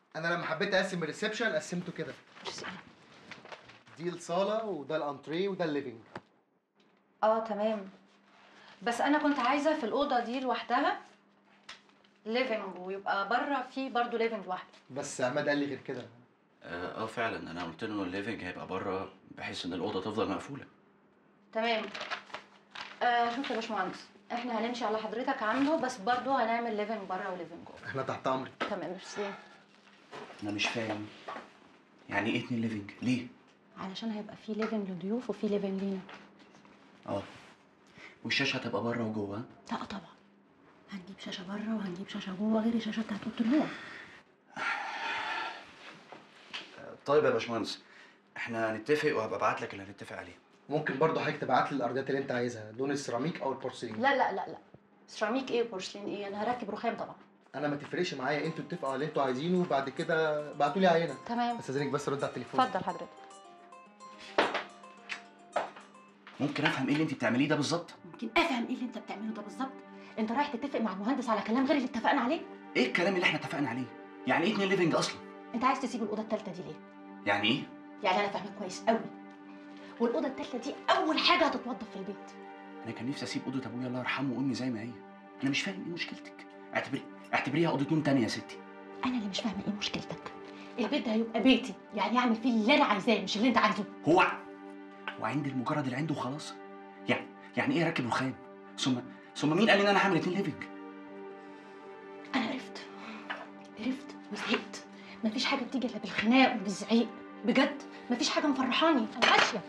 انا لما حبيت اقسم الريسبشن قسمته كده ميرسي. دي الصاله وده الانتريه وده الليفينج اه تمام بس انا كنت عايزه في الاوضه دي لوحدها ليفنج ويبقى بره في برضه ليفنج لوحده بس عماد قال لي غير كده اه آه، فعلا انا قلت له الليفنج هيبقى بره بحيث ان الاوضه تفضل مقفوله تمام آه شوف يا باشمهندس احنا هنمشي على حضرتك عنده بس برضه هنعمل ليفنج بره وليفنج جوه احنا تحت امرك تمام ميرسي انا مش فاهم يعني ايه اتنين ليفنج ليه علشان هيبقى في ليفنج للضيوف وفي ليفنج لينا اه والشاشه هتبقى بره وجوه ها؟ لا طبعا هنجيب شاشه بره وهنجيب شاشه جوه غير الشاشه بتاعت اوضه النوم طيب يا باشمهندس احنا هنتفق وهبقى ابعت لك اللي هنتفق عليه ممكن برضه حضرتك تبعت لي الارضيات اللي انت عايزها لون السيراميك او البورسلين لا لا لا لا سيراميك ايه وبورسلين ايه انا هركب رخام طبعا انا ما تفرقش معايا انتوا اتفقوا على اللي انتوا عايزينه وبعد كده بعتوا لي عينه تمام بس استاذنك بس رد على التليفون اتفضل حضرتك ممكن افهم ايه اللي انت بتعمليه ده بالظبط ممكن افهم ايه اللي انت بتعمله ده بالظبط انت رايح تتفق مع المهندس على كلام غير اللي اتفقنا عليه ايه الكلام اللي احنا اتفقنا عليه يعني ايه اتنين ليفنج اصلا انت عايز تسيب الاوضه الثالثه دي ليه يعني ايه يعني انا فاهمك كويس قوي والاوضه الثالثه دي اول حاجه هتتوضب في البيت انا كان نفسي اسيب اوضه ابويا الله يرحمه وامي زي ما هي انا مش فاهم ايه مشكلتك اعتبري اعتبريها اوضه نوم تانية يا ستي انا اللي مش فاهمه ايه مشكلتك البيت ده هيبقى بيتي يعني اعمل فيه اللي انا عايزاه مش اللي انت عايزه هو وعندي المجرد اللي عنده وخلاص يعني يعني ايه راكب رخام ثم ثم مين قال لي ان انا هعمل اتنين ليفنج انا عرفت عرفت وزهقت مفيش حاجه بتيجي الا بالخناق وبالزعيق بجد مفيش حاجه مفرحاني انا ماشيه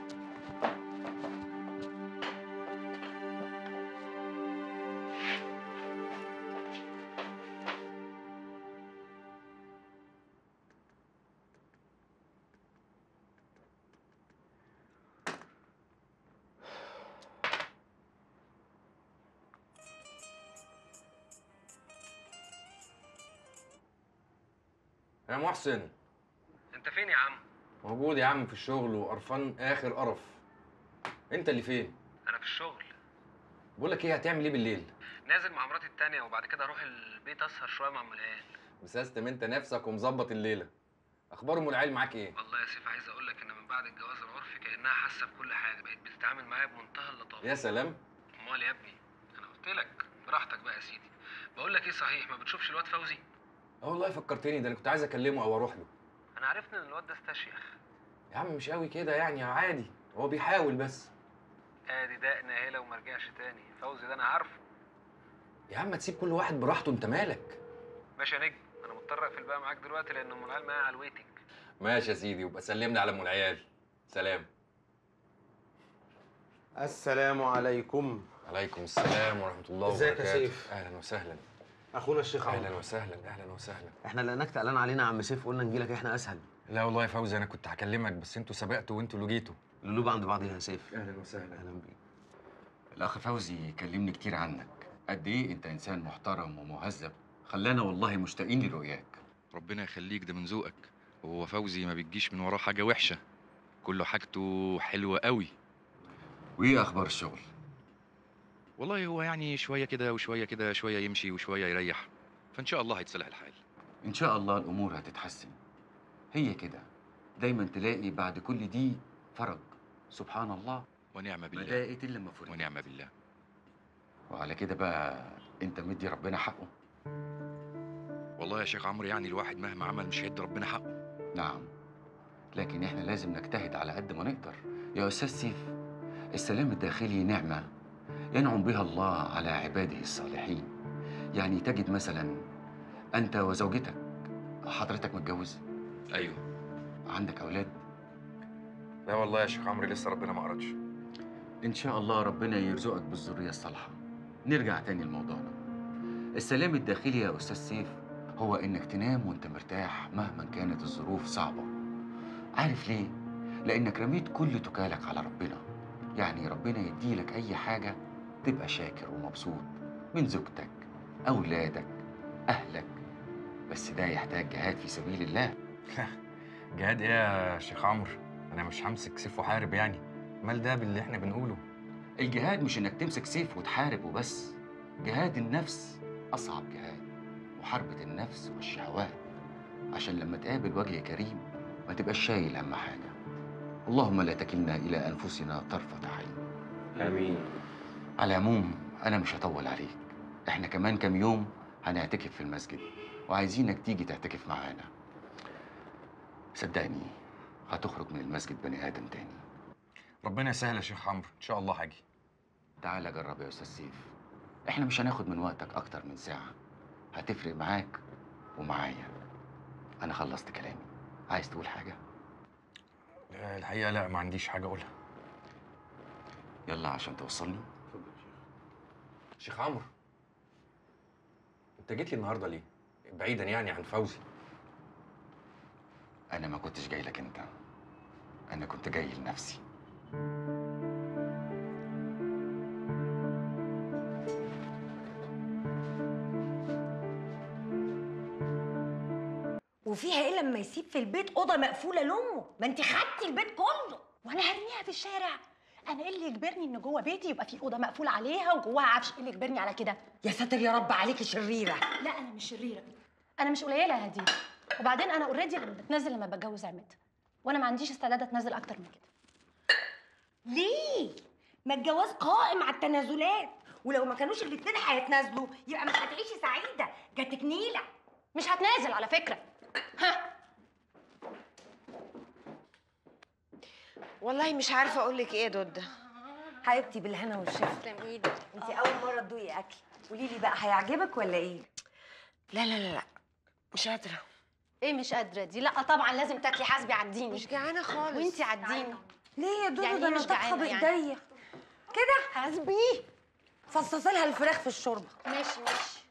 يا محسن انت فين يا عم؟ موجود يا عم في الشغل وقرفان اخر قرف انت اللي فين انا في الشغل بقول لك ايه هتعمل ايه بالليل نازل مع مراتي التانية وبعد كده اروح البيت اسهر شوية مع ام العيال مسستم انت نفسك ومظبط الليله اخبار ام العيال معاك ايه والله يا سيف عايز اقول لك ان من بعد الجواز العرفي كانها حاسه بكل حاجه بقت بتتعامل معايا بمنتهى اللطافه يا سلام امال يا ابني انا قلت لك براحتك بقى يا سيدي بقول لك ايه صحيح ما بتشوفش الواد فوزي اه والله فكرتني ده انا كنت عايز اكلمه او اروح له انا عرفت ان الواد ده استشيخ يا عم مش قوي كده يعني عادي هو بيحاول بس ادي ده ناهله وما رجعش تاني فوزي ده انا عارفه يا عم ما تسيب كل واحد براحته انت مالك ماشي يا نجم انا مضطر اقفل بقى معاك دلوقتي لان ام العيال معايا على الويتنج ماشي يا سيدي وبقى سلمني على ام العيال سلام السلام عليكم عليكم السلام ورحمه الله ازيك يا وبركاته سيف؟ اهلا وسهلا اخونا الشيخ اهلا عمرو وسهلا اهلا وسهلا احنا لانك قلقان علينا يا عم سيف قلنا نجي لك احنا اسهل لا والله يا فوزي انا كنت هكلمك بس انتوا سبقتوا وانتوا اللي جيتوا اللولوب عند بعض يا سيف اهلا وسهلا اهلا بيك الأخ فوزي كلمني كتير عنك قد إيه أنت إنسان محترم ومهذب خلانا والله مشتاقين لرؤياك ربنا يخليك ده من ذوقك وهو فوزي ما بتجيش من وراه حاجة وحشة كله حاجته حلوة قوي وإيه أخبار الشغل؟ والله هو يعني شوية كده وشوية كده شوية يمشي وشوية يريح فإن شاء الله هيتصلح الحال إن شاء الله الأمور هتتحسن هي كده دايما تلاقي بعد كل دي فرج سبحان الله ونعم ما بالله لقيت إلا لما فرج ونعم بالله وعلى كده بقى أنت مدي ربنا حقه والله يا شيخ عمرو يعني الواحد مهما عمل مش هيدي ربنا حقه نعم لكن إحنا لازم نجتهد على قد ما نقدر يا أستاذ سيف السلام الداخلي نعمة ينعم بها الله على عباده الصالحين يعني تجد مثلا أنت وزوجتك حضرتك متجوز أيوه عندك أولاد لا والله يا شيخ عمرو لسه ربنا ما قرتش إن شاء الله ربنا يرزقك بالذرية الصالحة نرجع تاني لموضوعنا السلام الداخلي يا أستاذ سيف هو إنك تنام وأنت مرتاح مهما كانت الظروف صعبة عارف ليه؟ لأنك رميت كل تكالك على ربنا يعني ربنا يديلك أي حاجة تبقى شاكر ومبسوط من زوجتك أولادك أهلك بس ده يحتاج جهاد في سبيل الله جهاد ايه يا شيخ عمرو انا مش همسك سيف وحارب يعني مال ده باللي احنا بنقوله الجهاد مش انك تمسك سيف وتحارب وبس جهاد النفس اصعب جهاد محاربه النفس والشهوات عشان لما تقابل وجه كريم ما تبقاش شايل هم حاجة اللهم لا تكلنا إلى أنفسنا طرفة عين امين على العموم أنا مش هطول عليك إحنا كمان كام يوم هنعتكف في المسجد وعايزينك تيجي تعتكف معانا صدقني هتخرج من المسجد بني آدم تاني ربنا يسهل يا شيخ عمرو ان شاء الله هاجي تعالى جرب يا أستاذ سيف إحنا مش هناخد من وقتك أكتر من ساعة هتفرق معاك ومعايا أنا خلصت كلامي عايز تقول حاجة؟ آه، الحقيقه لا ما عنديش حاجه اقولها يلا عشان توصلني شيخ عمرو انت جيت لي النهارده ليه بعيدا يعني عن فوزي أنا ما كنتش جاي لك أنت أنا كنت جاي لنفسي وفيها ايه لما يسيب في البيت اوضه مقفوله لامه ما انت خدتي البيت كله وانا هرميها في الشارع انا ايه اللي يجبرني ان جوه بيتي يبقى في اوضه مقفول عليها وجواها عفش ايه اللي يجبرني على كده يا ساتر يا رب عليكي شريره لا انا مش شريره انا مش قليله يا هديه وبعدين انا اوريدي لما بتنزل لما بتجوز عماد وانا ما عنديش استعداد اتنازل اكتر من كده ليه ما الجواز قائم على التنازلات ولو ما كانوش الاتنين هيتنازلوا يبقى مش هتعيشي سعيده جاتك نيله مش هتنازل على فكره ها والله مش عارفه اقول لك ايه يا دودة حبيبتي بالهنا والشفا تسلم ايدك انت اول مره تدوقي اكل قولي لي بقى هيعجبك ولا ايه لا لا لا لا مش قادره ايه مش قادره دي لا طبعا لازم تاكلي حاسبي عديني مش جعانه خالص وانتي عديني ليه يا دودو يعني ده إيه انا مش طبخه جعانة يعني؟ بايديا كده حاسبي فصصي لها الفراخ في الشوربه ماشي ماشي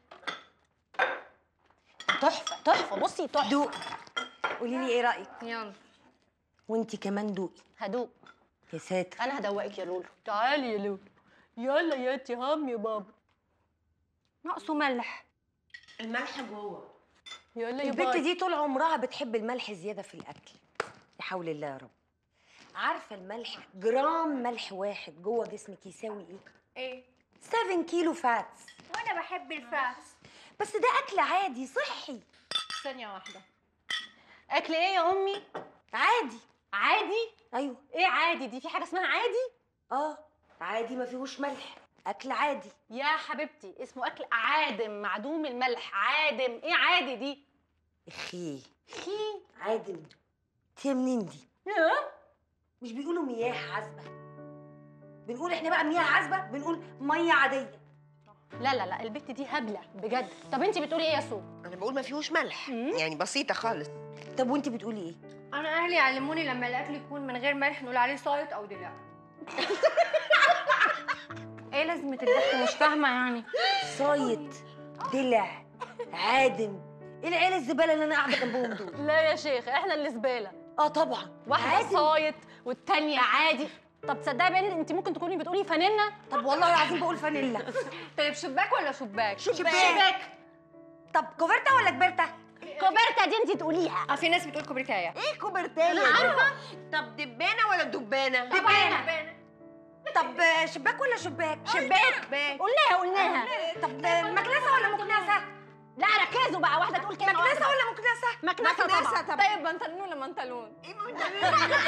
تحفه تحفه بصي تحفه دوق قولي لي ايه رايك يلا وانت كمان دوقي هدوق يا ساتر انا هدوقك يا لولو تعالي يا لولو يلا يا تهام يا بابا ناقصه ملح الملح جوه يلا يا البت باي دي طول عمرها بتحب الملح زياده في الاكل يا حول الله يا رب عارفه الملح جرام ملح واحد جوه جسمك يساوي ايه ايه 7 كيلو فاتس وانا بحب الفاس بس ده اكل عادي صحي ثانيه واحده اكل ايه يا امي عادي عادي ايوه ايه عادي دي في حاجه اسمها عادي اه عادي ما فيهوش ملح اكل عادي يا حبيبتي اسمه اكل عادم معدوم الملح عادم ايه عادي دي اخي خي عادل انت منين دي يا مش بيقولوا مياه عذبه بنقول احنا بقى مياه عذبه بنقول ميه عاديه لا لا لا البت دي هبله بجد طب انت بتقولي ايه يا سو انا بقول ما فيهوش ملح يعني بسيطه خالص طب وانت بتقولي ايه انا اهلي علموني لما الاكل يكون من غير ملح نقول عليه صايت او دلع ايه لازمه الضحك مش فاهمه يعني صايت دلع عادم ايه العيله الزباله اللي انا قاعده جنبهم دول لا يا شيخ احنا اللي زباله اه طبعا واحده عادم. صايت والتانيه عادي طب تصدقي بقى انت ممكن تكوني بتقولي فانلة طب والله العظيم بقول فانيلا طيب شباك ولا شباك شباك طب كوفرتا ولا كبرتا كوبرتا دي انت تقوليها اه في ناس بتقول كوبرتايه ايه كوبرتايه انا عارفه طب دبانه ولا دبانه دبانه طب شباك ولا شباك شباك قلناها قلناها طب مكنسه ولا مكنسه لا ركزوا بقى واحده تقول كلمه مكنسه واحدة. ولا مكنسه مكنسه طبعا طب طيب بنطلون ولا منطلون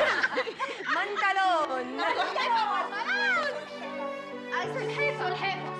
منتلون سلحفه سلحفه